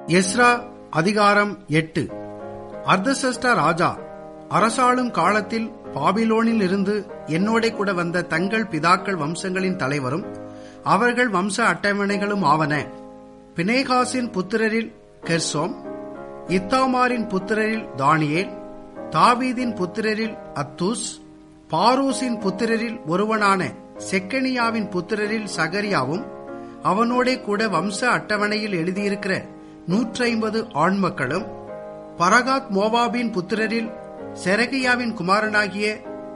Ezra அதிகாரம் எட்டு அர்தசஷ்டா ராஜா அரசாளும் காலத்தில் பாபிலோனில் இருந்து என்னோட கூட வந்த தங்கள் பிதாக்கள் வம்சங்களின் தலைவரும் அவர்கள் வம்ச அட்டவணைகளும் ஆவன பினேகாசின் புத்திரரில் கெர்சோம் இத்தாமாரின் புத்திரரில் தானியேல் தாவீதின் புத்திரரில் அத்தூஸ் பாரூசின் புத்திரரில் ஒருவனான செக்கனியாவின் புத்திரரில் சகரியாவும் அவனோடே கூட வம்ச அட்டவணையில் எழுதியிருக்கிற நூற்றி ஐம்பது ஆண்மக்களும் பரகாத் மோவாபின் புத்திரரில் செரகியாவின் குமாரனாகிய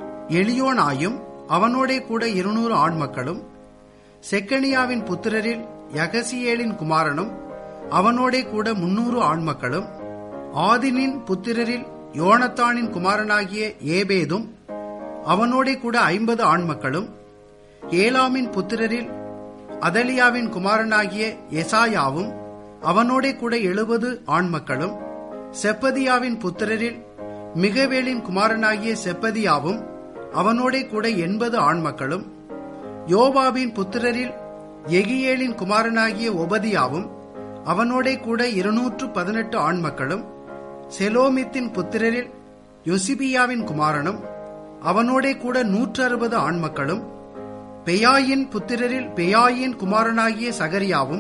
எலியோனாயும் அவனோடே கூட இருநூறு ஆண்மக்களும் செக்கனியாவின் புத்திரரில் யகசியேலின் குமாரனும் அவனோடே கூட முன்னூறு ஆண்மக்களும் ஆதினின் புத்திரரில் யோனத்தானின் குமாரனாகிய ஏபேதும் அவனோடே கூட ஐம்பது ஆண்மக்களும் ஏலாமின் புத்திரரில் அதலியாவின் குமாரனாகிய எசாயாவும் அவனோடே கூட எழுபது ஆண்மக்களும் செப்பதியாவின் புத்திரரில் மிகவேலின் குமாரனாகிய செப்பதியாவும் அவனோடே கூட எண்பது ஆண்மக்களும் யோபாவின் புத்திரரில் எகியேலின் குமாரனாகிய ஒபதியாவும் அவனோடே கூட இருநூற்று பதினெட்டு ஆண்மக்களும் செலோமித்தின் புத்திரரில் யொசிபியாவின் குமாரனும் அவனோடே கூட நூற்று அறுபது ஆண்மக்களும் பெயாயின் புத்திரரில் பெயாயின் குமாரனாகிய சகரியாவும்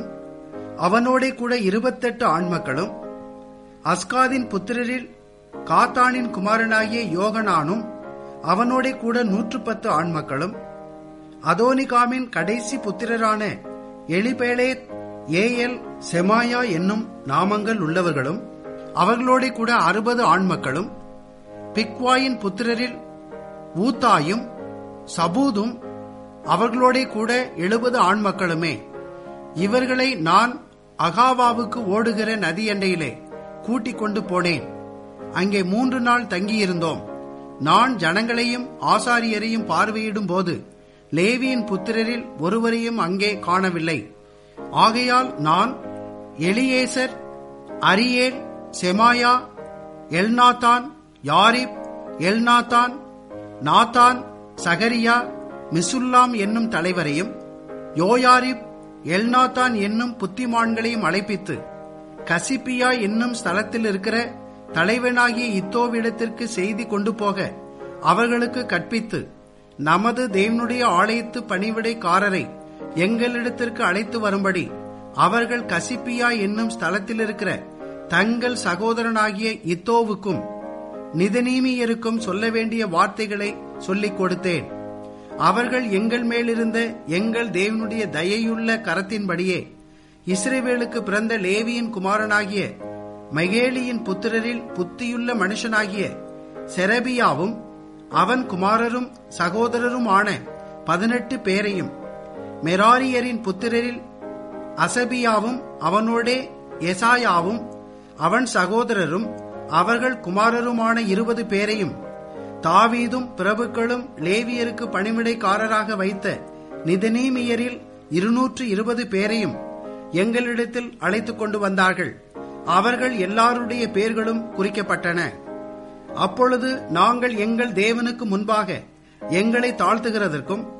அவனோடே கூட இருபத்தெட்டு ஆண்மக்களும் அஸ்காதின் புத்திரரில் காத்தானின் குமாரனாகிய யோகனானும் அவனோடே கூட நூற்று பத்து ஆண்மக்களும் அதோனிகாமின் கடைசி புத்திரரான எலிபேலேத் ஏஎல் செமாயா என்னும் நாமங்கள் உள்ளவர்களும் அவர்களோட கூட அறுபது ஆண்மக்களும் பிக்வாயின் புத்திரரில் ஊத்தாயும் சபூதும் அவர்களோட கூட எழுபது ஆண்மக்களுமே இவர்களை நான் அகாவாவுக்கு ஓடுகிற நதி எண்டையிலே கூட்டிக் கொண்டு போனேன் அங்கே மூன்று நாள் தங்கியிருந்தோம் நான் ஜனங்களையும் ஆசாரியரையும் பார்வையிடும் போது லேவியின் புத்திரரில் ஒருவரையும் அங்கே காணவில்லை ஆகையால் நான் Eliezer Ariel Shemaiah Elnathan Jarib Elnathan Nathan Zechariah Meshullam என்னும் தலைவரையும் யோயாரிப் எல்நாத்தான் என்னும் புத்திமான்களையும் அழைப்பித்து கசிப்பியா என்னும் ஸ்தலத்தில் இருக்கிற தலைவனாகிய இத்தோவிடத்திற்கு செய்தி கொண்டு போக அவர்களுக்கு கற்பித்து நமது தேவனுடைய ஆலயத்து பணிவிடைக்காரரை எங்களிடத்திற்கு அழைத்து வரும்படி அவர்கள் கசிப்பியா என்னும் ஸ்தலத்தில் இருக்கிற தங்கள் சகோதரனாகிய இத்தோவுக்கும் நிதனீமியருக்கும் சொல்ல வேண்டிய வார்த்தைகளை சொல்லிக் கொடுத்தேன் அவர்கள் எங்கள் மேலிருந்த எங்கள் தேவனுடைய தயையுள்ள கரத்தின்படியே இஸ்ரேவேலுக்கு பிறந்த லேவியின் குமாரனாகிய மகேலியின் புத்திரரில் புத்தியுள்ள மனுஷனாகிய செரபியாவும் அவன் குமாரரும் சகோதரருமான பதினெட்டு பேரையும் மெராரியரின் புத்திரரில் அசபியாவும் அவனோடே எசாயாவும் அவன் சகோதரரும் அவர்கள் குமாரருமான இருபது பேரையும் தாவீதும் பிரபுக்களும் லேவியருக்கு பணிவிடைக்காரராக வைத்த நிதனீமியரில் இருநூற்று இருபது பேரையும் எங்களிடத்தில் அழைத்துக் கொண்டு வந்தார்கள் அவர்கள் எல்லாருடைய பேர்களும் குறிக்கப்பட்டன அப்பொழுது நாங்கள் எங்கள் தேவனுக்கு முன்பாக எங்களை தாழ்த்துகிறதற்கும்